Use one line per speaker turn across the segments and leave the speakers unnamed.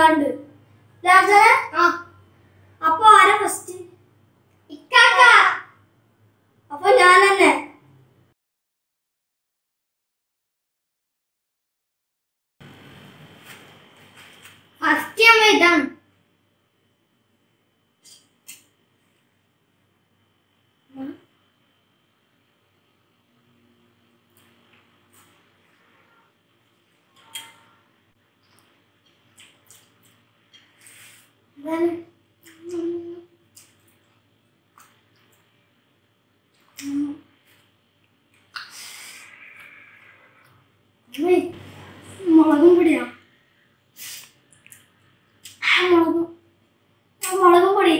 തുടങ്ങിയാണ്ട് രാജനെ
ആ
അപ്പൊ ആരാ ഫസ്റ്റ്
ഇക്കാക്ക
അപ്പൊ ഞാൻ തന്നെ
ഫസ്റ്റ് അമ്മ ഇതാണ്
ഇതാണ്. ഉമ്മേ, മുളകും പൊടിയാ ആ, മുളകും ആ, മുളകും പൊടി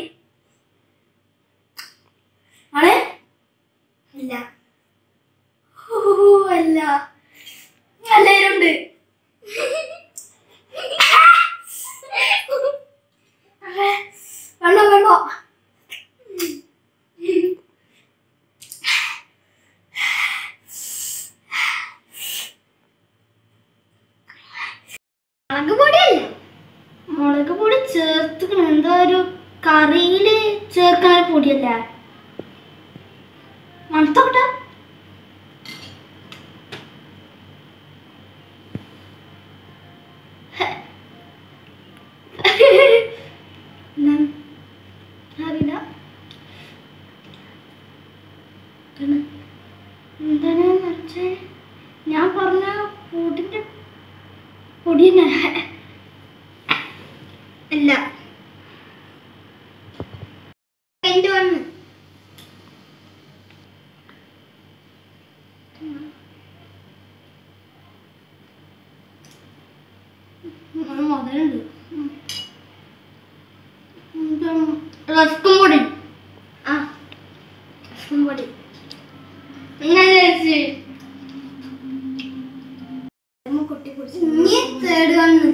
ആണ്
ഇല്ല
ഓ, അല്ല എല്ലാവരുണ്ട് വെള്ളം വെള്ളം
മുളക് പൊടിയല്ല
മുളക് പൊടി ചേർത്തുക്കണം എന്താ ഒരു കറിയില് ചേർക്കുന്ന പൊടിയല്ലേ മണത്തോട്ടെ അറിയില്ല എന്താണ് വെച്ചേ ഞാൻ പറഞ്ഞ പൊടിന്റെ പൊടി തന്നെ
അല്ല എൻ്റെ വന്ന്
മുതലുണ്ട് റസ്കും പൊടി
ആ
റസ്കും പൊടി
ഇങ്ങനെ
കൊട്ടി പിടിച്ച്
ഇനി തേർഡ് വന്ന്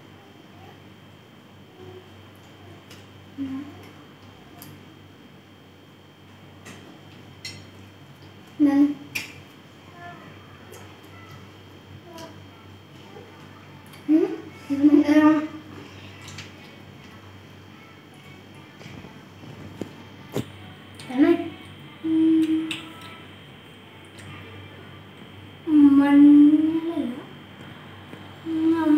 എന്താണ് ഉം, ഉം, ആണ്. ഉം, മഞ്ഞളല്ല. ഉം,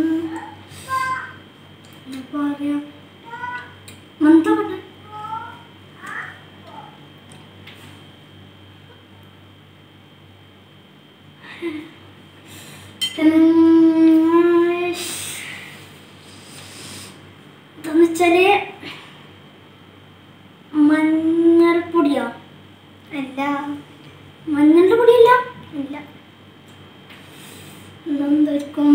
എന്താ പറയാ മന്ദ ഇതെന്ന് വെച്ചാല് മഞ്ഞൾപ്പൊടിയോ
അല്ല
മഞ്ഞളുടെ പൊടിയല്ല
ഇല്ല
എന്തായിരിക്കും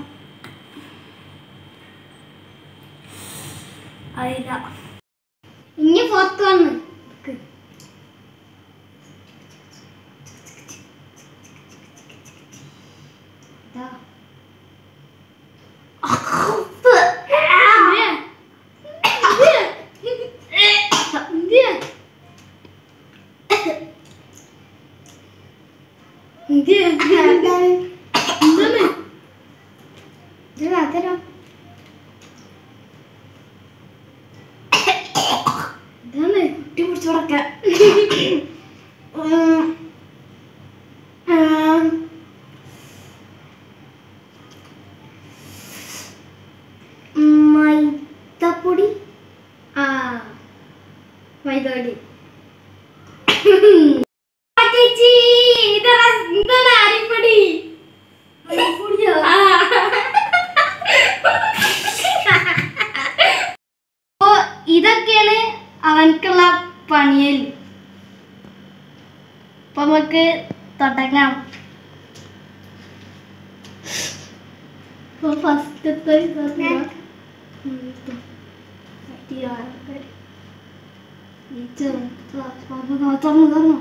അറിയില്ല
ഇനി ഫോർത്ത് വന്ന്
ഇതാ. എന്താണ്? ഇത് അതരം. ഇതാണ് കുട്ടി പിടിച്ചു കൊടുക്ക മൈദപ്പൊടി
ആ മൈദോടി
ചേച്ചി ഇതാണ് അരിപ്പൊടി അരിപ്പൊടിയോ അപ്പോ ഇതൊക്കെയാണ് അവൻക്കുള്ള പണിയൽ അപ്പൊ നമുക്ക് തുടങ്ങാം ഫസ്റ്റത്തെ തുറന്നു തുറന്നു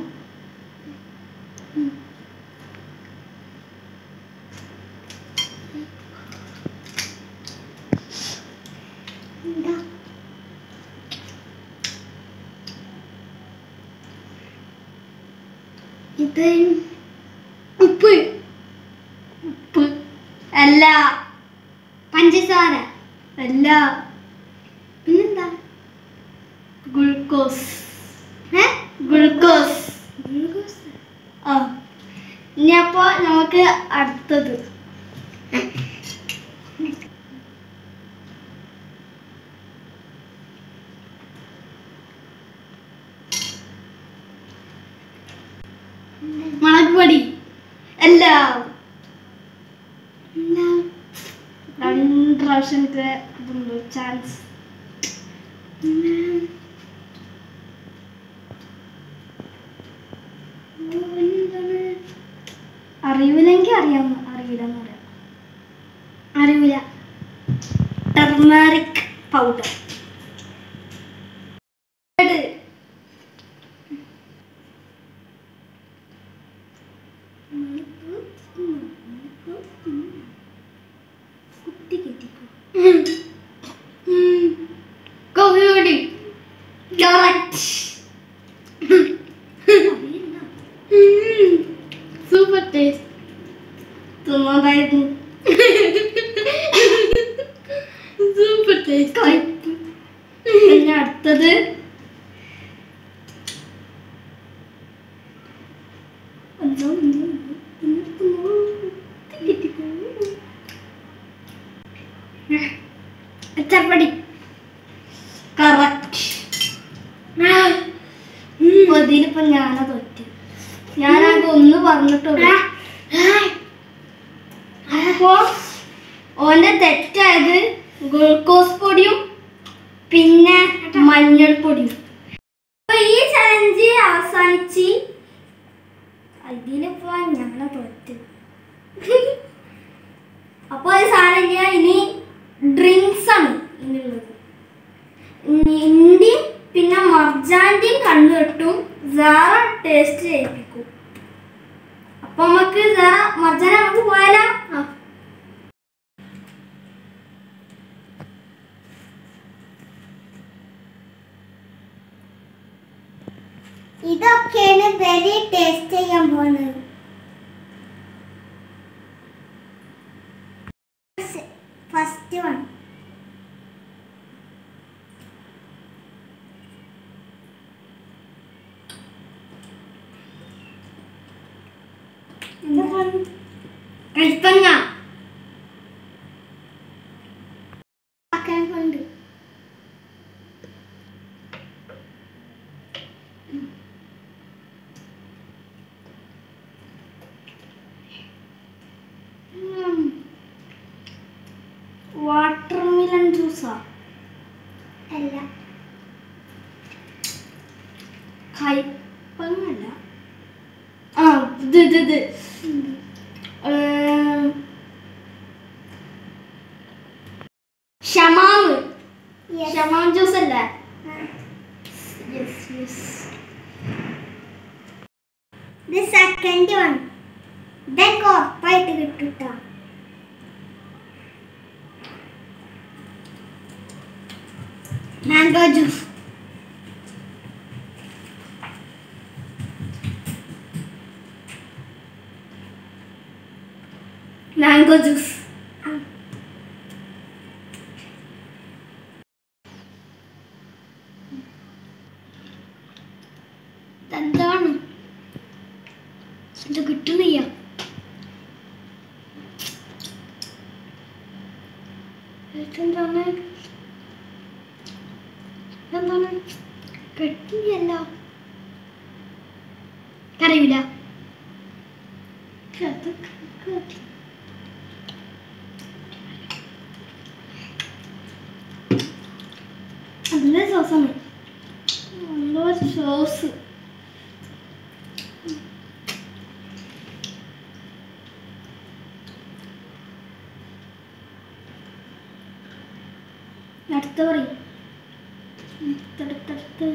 ഇത് ഉപ്പ് ഉപ്പ് അല്ല
പഞ്ചസാര
അല്ല
പിന്നെന്താ
ഗ്ലൂക്കോസ്
ഏ
ഗ്ലൂക്കോസ്
ഗ്ലൂക്കോസ്
ആ ഇനി അപ്പോ നമുക്ക് അടുത്തത് മുളക് പൊടി അല്ല
എന്താ
രണ്ട് പ്രാവശ്യത്തെ ഇതുണ്ട് ചാൻസ്
ഉം. ഓ, എന്താണ്?
അറിയില്ലെങ്കിൽ അറിയാം അറിയില്ലെന്ന് പറയാം
അറിയില്ല
ടെർമറിക് പൗഡർ
കുത്തി കിട്ടിക്കോ
കോഫി കറക്റ്റ് സൂപ്പർ ടേസ്റ്റ് തിന്നതായിരുന്നു സൂപ്പർ ടേസ്റ്റ് പിന്നെ അടുത്തത് എന്തോ എന്തോ
ചപ്പടി
കറക്റ്റ് ഇതിലിപ്പോ ഞാനാ തോറ്റ് ഞാനാകെ ഒന്ന് പറഞ്ഞിട്ടുള്ളൂ അപ്പോ ഓന്റെ തെറ്റായത് ഗ്ലൂക്കോസ് പൊടിയും പിന്നെ മഞ്ഞൾപ്പൊടിയും അപ്പൊ ഈ ചലഞ്ച് അവസാനിച്ച് ഇതിലിപ്പോ ഞാനാ തോറ്റ് അപ്പൊ അത് സാരമില്ല ഇനി ഡ്രിങ്ക്സ് ആണ് ഇനിയുള്ളത് ഇന്ത്യയും പിന്നെ മർജാന്റെയും കണ്ണു കെട്ടും സാറ ടേസ്റ്റ് ചെയ്യിപ്പിക്കും അപ്പൊ നമുക്ക് സാറ മർജാന നമുക്ക് പോയാലോ
ഇതൊക്കെയാണ് വെരി ടേസ്റ്റ് ചെയ്യാൻ പോകുന്നത് ഫസ്റ്റ് വൺ
കൽപ്പങ്ങ
കൊണ്ട്
വാട്ടർ മിലൻ ജ്യൂസാ
അല്ല
കയ്പങ്ങല്ല ആ ഇത് ഇത് ഇത് ഏം, ഷമാമ് ഷമാം ജ്യൂസ് അല്ലേ യെസ് യെസ്
ഇത് സെക്കൻഡ് വൺ ഇതൊക്കെ ഉറപ്പായിട്ട് കിട്ടുട്ടോ
മാംഗോ ജ്യൂസ് മാംഗോ ജ്യൂസ് എന്താണ് ഇത് കിട്ടുന്നില്ല എന്താണ് എന്താണ് കിട്ടുന്നില്ല കറിയില്ല നല്ല സോസാണ് നല്ല സോസ് അടുത്ത പറയും അടുത്തടുത്തടുത്ത്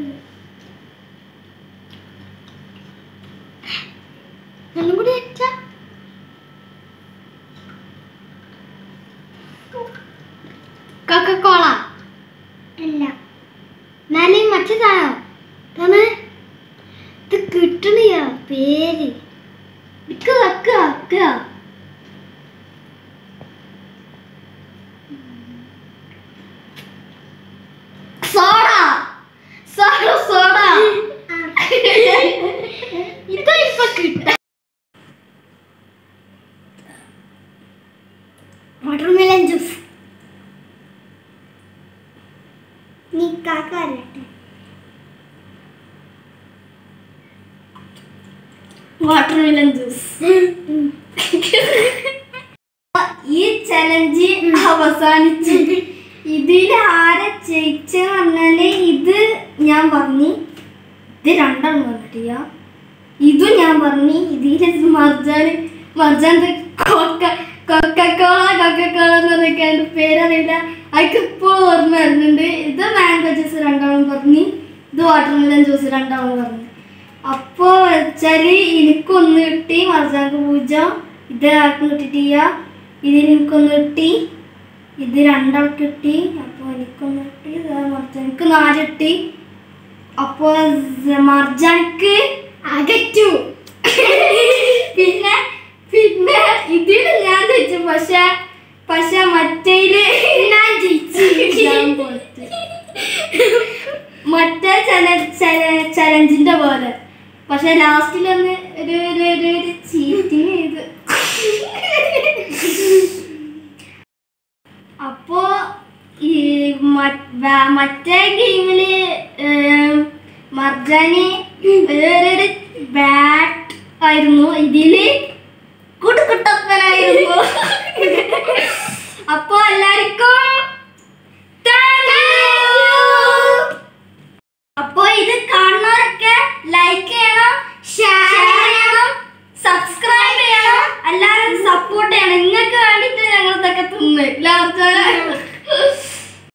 എല്ലാം കൂടി വെച്ച കൊക്കക്കോള
അല്ല
ഞാൻ മറ്റേ സാധനം തന്നെ ഇത് കിട്ടണില്ല പേര് ഇക്ക് വെക്കുക വെക്കുക
വാട്ടർമെലൺ ജ്യൂസ് നിക്കാക്ക വരട്ടെ
വാട്ടർമെലൺ ജ്യൂസ് ഈ ചലഞ്ച് അവസാനിച്ചു ഇതിൽ ആരെ ജയിച്ചെന്ന് പറഞ്ഞാല് ഇത് ഞാൻ പറഞ്ഞു ഇത് രണ്ടെണ്ണം പറഞ്ഞിട്ടില്ല ഇതും ഞാൻ പറഞ്ഞു ഇതിൽ മർജാൻ മർജാൻ കൊക്ക കൊക്കക്കോള കൊക്കക്കോള എന്ന് പറഞ്ഞൊക്കെ അതിന്റെ പേരറിയില്ല അതൊക്കെ ഇപ്പോൾ ഓർമ്മ വരുന്നുണ്ട് ഇത് മാംഗോ ജ്യൂസ് രണ്ടാമത് പറഞ്ഞു ഇത് വാട്ടർമെലൺ ജ്യൂസ് രണ്ടാമത് പറഞ്ഞു അപ്പോൾ വെച്ചാല് എനിക്കൊന്ന് കിട്ടി മർജാക്ക് പൂജ ഇത് ആർക്കും കിട്ടിയിട്ടില്ല ഇതിൽ എനിക്കൊന്ന് കിട്ടി ഇത് രണ്ടാൾക്ക് കിട്ടി അപ്പോൾ എനിക്കൊന്ന് കിട്ടി ഇത് മർജാനിക്ക് നാല് കിട്ടി അപ്പോൾ മർജാനിക്ക് അകറ്റു പിന്നെ പിന്നെ ഇതിൽ ഞാൻ ജയിച്ചു പക്ഷെ പക്ഷെ മറ്റേല് ഞാൻ ജയിച്ചു ഞാൻ തോറ്റു. മറ്റേ ചലഞ്ചിന്റെ പോലെ പക്ഷെ ലാസ്റ്റിലൊന്ന് ഒരു ഒരു ഒരു ഒരു ചീറ്റിങ് ചെയ്ത് അപ്പോ ഈ മ- വ- മറ്റേ ഗെയിമില് മർജാന് ഒരു ബാറ്റ് ആയിരുന്നു ഇതില് കുട്ടുകുട്ടപ്പനായിരുന്നു അപ്പോ എല്ലാവർക്കും thank you. അപ്പോ ഇത് കാണുന്നവരൊക്കെ ലൈക്ക് ചെയ്യണം ഷെയർ ചെയ്യണം സബ്സ്ക്രൈബ് ചെയ്യണം എല്ലാവരും സപ്പോർട്ട് ചെയ്യണം നിങ്ങൾക്ക് വേണ്ടിയിട്ട് ഞങ്ങൾ ഇതൊക്കെ തിന്ന് ലാർജ്